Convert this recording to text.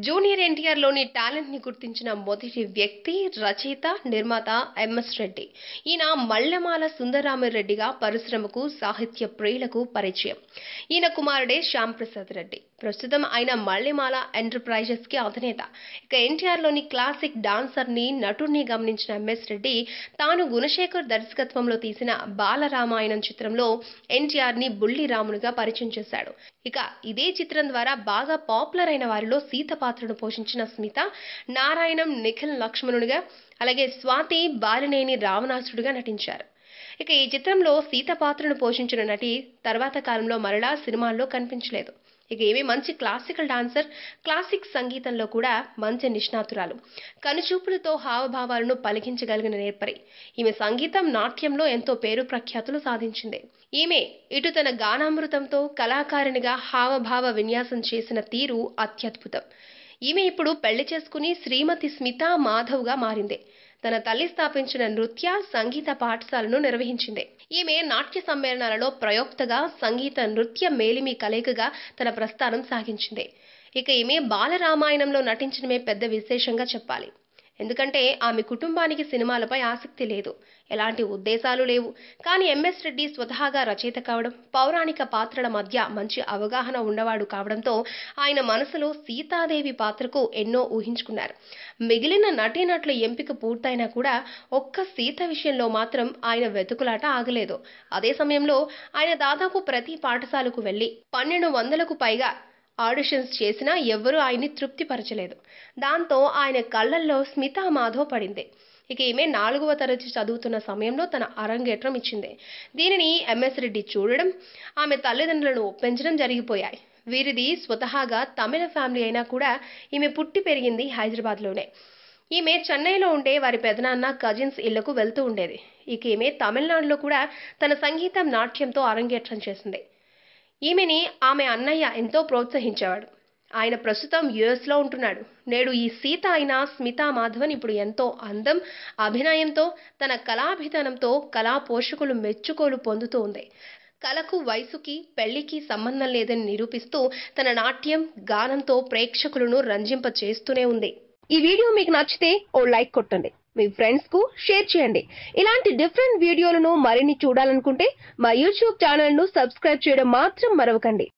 junior NTR లోని talent ని గుర్తించిన మొదటి వ్యక్తి రచయిత నిర్మాత ఎంఎస్ రెడ్డి ఈయన మల్లెమాల సుందరరామరెడ్డిగా పరిశ్రమకు సాహిత్య ప్రియులకు పరిచయం ఈయన కుమారుడే శ్యామ్ ప్రసాద్ రెడ్డి ప్రస్తుతం ఆయన మల్లెమాల ఎంటర్ప్రైజెస్ కి అధినేత ఇక ఎన్టీఆర్ లోని క్లాసిక్ డాన్సర్ ని నటుడిని గమనించిన ఎంఎస్ రెడ్డి తాను గుణశేఖర్ దర్శకత్వంలో తీసిన బాలరామాయణం చిత్రంలో ఎన్టీఆర్ ని బుల్లి రామునిగా పరిచయం చేశాడు ఇక ఇదే చిత్రం ద్వారా బాగా పాపులర్ అయిన వారిలో సీత పాత్రను పోషించిన స్మిత నారాయణం నిఖిల్ లక్ష్మణునిగా అలాగే స్వాతి బాలినేని రావణాసుడిగా నటించారు ఇక ఈ చిత్రంలో సీత పాత్రను పోషించిన నటి తర్వాత కాలంలో మరలా సినిమాల్లో కనిపించలేదు ఇక ఈమె మంచి క్లాసికల్ డాన్సర్ క్లాసిక్ సంగీతంలో కూడా మంచి నిష్ణాతురాలు కనుచూపులతో హావభావాలను పలికించగలిగిన నేర్పరి ఈమె సంగీతం నాట్యంలో ఎంతో పేరు ప్రఖ్యాతులు సాధించింది ఈమె ఇటు తన గానామృతంతో కళాకారిణిగా హావభావ విన్యాసం చేసిన తీరు అత్యద్భుతం ఈమె ఇప్పుడు పెళ్లి చేసుకుని శ్రీమతి స్మితా మాధవ్గా మారింది తన తల్లి స్థాపించిన నృత్య సంగీత పాఠశాలను నిర్వహించింది ఈమె నాట్య సమ్మేళనాలలో ప్రయోక్తగా సంగీత నృత్య మేలిమి కలయికగా తన ప్రస్థానం సాగించింది ఇక ఈమె బాలరామాయణంలో నటించడమే పెద్ద విశేషంగా చెప్పాలి ఎందుకంటే ఆమె కుటుంబానికి సినిమాలపై ఆసక్తి లేదు ఎలాంటి ఉద్దేశాలు లేవు కానీ ఎంఎస్ రెడ్డి స్వతహాగా రచయిత కావడం పౌరాణిక పాత్రల మధ్య మంచి అవగాహన ఉన్నవాడు కావడంతో ఆయన మనసులో సీతాదేవి పాత్రకు ఎన్నో ఊహించుకున్నారు మిగిలిన నటీనటుల ఎంపిక పూర్తయినా కూడా ఒక్క సీత విషయంలో మాత్రం ఆయన వెతుకులాట ఆగలేదు అదే సమయంలో ఆయన దాదాపు ప్రతి పాఠశాలకు వెళ్లి పన్నెండు వందలకు పైగా ఆడిషన్స్ చేసినా ఎవ్వరూ ఆయన్ని తృప్తిపరచలేదు దాంతో ఆయన కళ్ళల్లో స్మితా మాధవ్ పడింది ఇక ఈమె నాలుగవ తరగతి చదువుతున్న సమయంలో తన అరంగేట్రం ఇచ్చింది దీనిని ఎంఎస్ రెడ్డి చూడడం ఆమె తల్లిదండ్రులను ఒప్పించడం జరిగిపోయాయి వీరిది స్వతహాగా తమిళ ఫ్యామిలీ అయినా కూడా ఈమె పుట్టి పెరిగింది హైదరాబాద్లోనే ఈమె చెన్నైలో ఉండే వారి పెదనాన్న కజిన్స్ ఇళ్లకు వెళ్తూ ఉండేది ఇక ఈమె తమిళనాడులో కూడా తన సంగీతం నాట్యంతో అరంగేట్రం చేసింది ఈమెని ఆమె అన్నయ్య ఎంతో ప్రోత్సహించేవాడు ఆయన ప్రస్తుతం యుఎస్లో ఉంటున్నాడు నేడు ఈ సీత అయిన స్మితా మాధవన్ ఇప్పుడు ఎంతో అందం అభినయంతో తన కళాభిధానంతో కళా పోషకులు మెచ్చుకోలు పొందుతూ ఉంది కళకు వయసుకి పెళ్లికి సంబంధం లేదని నిరూపిస్తూ తన నాట్యం గానంతో ప్రేక్షకులను రంజింప చేస్తూనే ఉంది ఈ వీడియో మీకు నచ్చితే ఓ లైక్ కొట్టండి మీ ఫ్రెండ్స్ కు షేర్ చేయండి ఇలాంటి డిఫరెంట్ వీడియోలను మరిన్ని చూడాలనుకుంటే మా యూట్యూబ్ ఛానల్ ను సబ్స్క్రైబ్ చేయడం మాత్రం మరవకండి